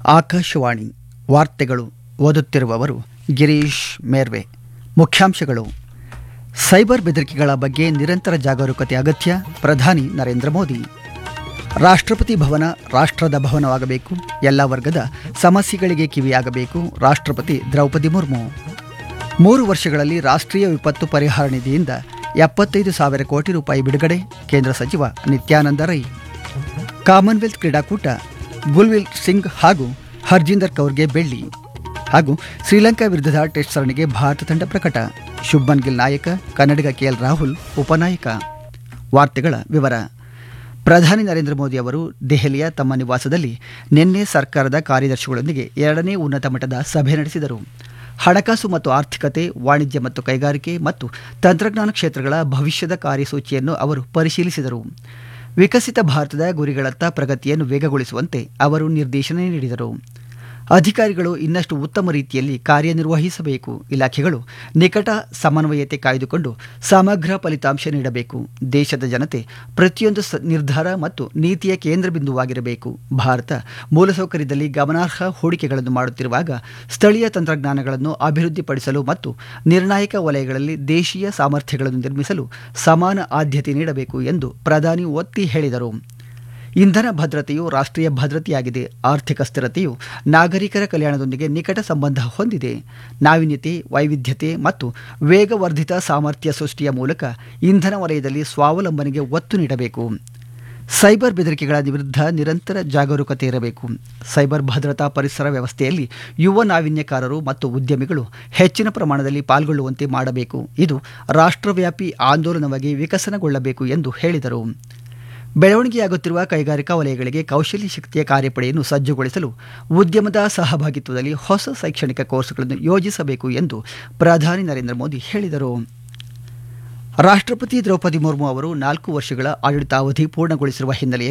ಆಕಾಶವಾಣಿ ವಾರ್ತೆಗಳು ಓದುತ್ತಿರುವವರು ಗಿರೀಶ್ ಮೇರ್ವೆ ಮುಖ್ಯಾಂಶಗಳು ಸೈಬರ್ ಬೆದರಿಕೆಗಳ ಬಗ್ಗೆ ನಿರಂತರ ಜಾಗರೂಕತೆ ಅಗತ್ಯ ಪ್ರಧಾನಿ ನರೇಂದ್ರ ಮೋದಿ ರಾಷ್ಟ್ರಪತಿ ಭವನ ರಾಷ್ಟ್ರದ ಭವನವಾಗಬೇಕು ಎಲ್ಲ ವರ್ಗದ ಸಮಸ್ಯೆಗಳಿಗೆ ಕಿವಿಯಾಗಬೇಕು ರಾಷ್ಟ್ರಪತಿ ದ್ರೌಪದಿ ಮುರ್ಮು ಮೂರು ವರ್ಷಗಳಲ್ಲಿ ರಾಷ್ಟ್ರೀಯ ವಿಪತ್ತು ಪರಿಹಾರ ನಿಧಿಯಿಂದ ಎಪ್ಪತ್ತೈದು ಸಾವಿರ ಕೋಟಿ ರೂಪಾಯಿ ಬಿಡುಗಡೆ ಕೇಂದ್ರ ಸಚಿವ ನಿತ್ಯಾನಂದ ರೈ ಕಾಮನ್ವೆಲ್ತ್ ಕ್ರೀಡಾಕೂಟ ಗುಲ್ವಿಲ್ ಸಿಂಗ್ ಹಾಗೂ ಹರ್ಜಿಂದರ್ ಕೌರ್ಗೆ ಬೆಳ್ಳಿ ಹಾಗೂ ಶ್ರೀಲಂಕಾ ವಿರುದ್ಧದ ಟೆಸ್ಟ್ ಸರಣಿಗೆ ಭಾರತ ತಂಡ ಪ್ರಕಟ ಶುಭ್ಮನ್ ಗಿಲ್ ನಾಯಕ ಕನ್ನಡಿಗ ಕೆಎಲ್ ರಾಹುಲ್ ಉಪನಾಯಕ ವಾರ್ತೆಗಳ ವಿವರ ಪ್ರಧಾನಿ ನರೇಂದ್ರ ಮೋದಿ ಅವರು ದೆಹಲಿಯ ತಮ್ಮ ನಿವಾಸದಲ್ಲಿ ನಿನ್ನೆ ಸರ್ಕಾರದ ಕಾರ್ಯದರ್ಶಿಗಳೊಂದಿಗೆ ಎರಡನೇ ಉನ್ನತ ಮಟ್ಟದ ಸಭೆ ನಡೆಸಿದರು ಹಣಕಾಸು ಮತ್ತು ಆರ್ಥಿಕತೆ ವಾಣಿಜ್ಯ ಮತ್ತು ಕೈಗಾರಿಕೆ ಮತ್ತು ತಂತ್ರಜ್ಞಾನ ಕ್ಷೇತ್ರಗಳ ಭವಿಷ್ಯದ ಕಾರ್ಯಸೂಚಿಯನ್ನು ಅವರು ಪರಿಶೀಲಿಸಿದರು ವಿಕಸಿತ ಭಾರತದ ಗುರಿಗಳತ್ತ ಪ್ರಗತಿಯನ್ನು ವೇಗಗೊಳಿಸುವಂತೆ ಅವರು ನಿರ್ದೇಶನ ನೀಡಿದರು ಅಧಿಕಾರಿಗಳು ಇನ್ನಷ್ಟು ಉತ್ತಮ ರೀತಿಯಲ್ಲಿ ಕಾರ್ಯನಿರ್ವಹಿಸಬೇಕು ಇಲಾಖೆಗಳು ನಿಕಟ ಸಮನ್ವಯತೆ ಕಾಯ್ದುಕೊಂಡು ಸಮಗ್ರ ಫಲಿತಾಂಶ ನೀಡಬೇಕು ದೇಶದ ಜನತೆ ಪ್ರತಿಯೊಂದು ಸ- ನಿರ್ಧಾರ ಮತ್ತು ನೀತಿಯ ಕೇಂದ್ರ ಬಿಂದುವಾಗಿರಬೇಕು ಭಾರತ ಮೂಲಸೌಕರ್ಯದಲ್ಲಿ ಗಮನಾರ್ಹ ಹೂಡಿಕೆಗಳನ್ನು ಮಾಡುತ್ತಿರುವಾಗ ಸ್ಥಳೀಯ ತಂತ್ರಜ್ಞಾನಗಳನ್ನು ಅಭಿವೃದ್ಧಿಪಡಿಸಲು ಮತ್ತು ನಿರ್ಣಾಯಕ ವಲಯಗಳಲ್ಲಿ ದೇಶೀಯ ಸಾಮರ್ಥ್ಯಗಳನ್ನು ನಿರ್ಮಿಸಲು ಸಮಾನ ಆದ್ಯತೆ ನೀಡಬೇಕು ಎಂದು ಪ್ರಧಾನಿ ಒತ್ತಿ ಹೇಳಿದರು ಇಂಧನ ಭದ್ರತೆಯು ರಾಷ್ಟ್ರೀಯ ಭದ್ರತೆಯಾಗಿದೆ ಆರ್ಥಿಕ ಸ್ಥಿರತೆಯು ನಾಗರಿಕರ ಕಲ್ಯಾಣದೊಂದಿಗೆ ನಿಕಟ ಸಂಬಂಧ ಹೊಂದಿದೆ ನಾವೀನ್ಯತೆ ವೈವಿಧ್ಯತೆ ಮತ್ತು ವೇಗವರ್ಧಿತ ಸಾಮರ್ಥ್ಯ ಸೃಷ್ಟಿಯ ಮೂಲಕ ಇಂಧನ ವಲಯದಲ್ಲಿ ಸ್ವಾವಲಂಬನೆಗೆ ಒತ್ತು ನೀಡಬೇಕು ಸೈಬರ್ ಬೆದರಿಕೆಗಳ ವಿರುದ್ಧ ನಿರಂತರ ಜಾಗರೂಕತೆ ಇರಬೇಕು ಸೈಬರ್ ಭದ್ರತಾ ಪರಿಸರ ವ್ಯವಸ್ಥೆಯಲ್ಲಿ ಯುವ ನಾವೀನ್ಯಕಾರರು ಮತ್ತು ಉದ್ಯಮಿಗಳು ಹೆಚ್ಚಿನ ಪ್ರಮಾಣದಲ್ಲಿ ಪಾಲ್ಗೊಳ್ಳುವಂತೆ ಮಾಡಬೇಕು ಇದು ರಾಷ್ಟ್ರವ್ಯಾಪಿ ಆಂದೋಲನವಾಗಿ ವಿಕಸನಗೊಳ್ಳಬೇಕು ಎಂದು ಹೇಳಿದರು ಬೆಳವಣಿಗೆಯಾಗುತ್ತಿರುವ ಕೈಗಾರಿಕಾ ವಲಯಗಳಿಗೆ ಕೌಶಲ್ಯ ಶಕ್ತಿಯ ಕಾರ್ಯಪಡೆಯನ್ನು ಸಜ್ಜುಗೊಳಿಸಲು ಉದ್ಯಮದ ಸಹಭಾಗಿತ್ವದಲ್ಲಿ ಹೊಸ ಶೈಕ್ಷಣಿಕ ಕೋರ್ಸ್ಗಳನ್ನು ಯೋಜಿಸಬೇಕು ಎಂದು ಪ್ರಧಾನಿ ನರೇಂದ್ರ ಮೋದಿ ಹೇಳಿದರು ರಾಷ್ಟ್ರಪತಿ ದ್ರೌಪದಿ ಮುರ್ಮು ಅವರು ನಾಲ್ಕು ವರ್ಷಗಳ ಆಡಳಿತಾವಧಿ ಪೂರ್ಣಗೊಳಿಸಿರುವ ಹಿನ್ನೆಲೆಯಲ್ಲಿ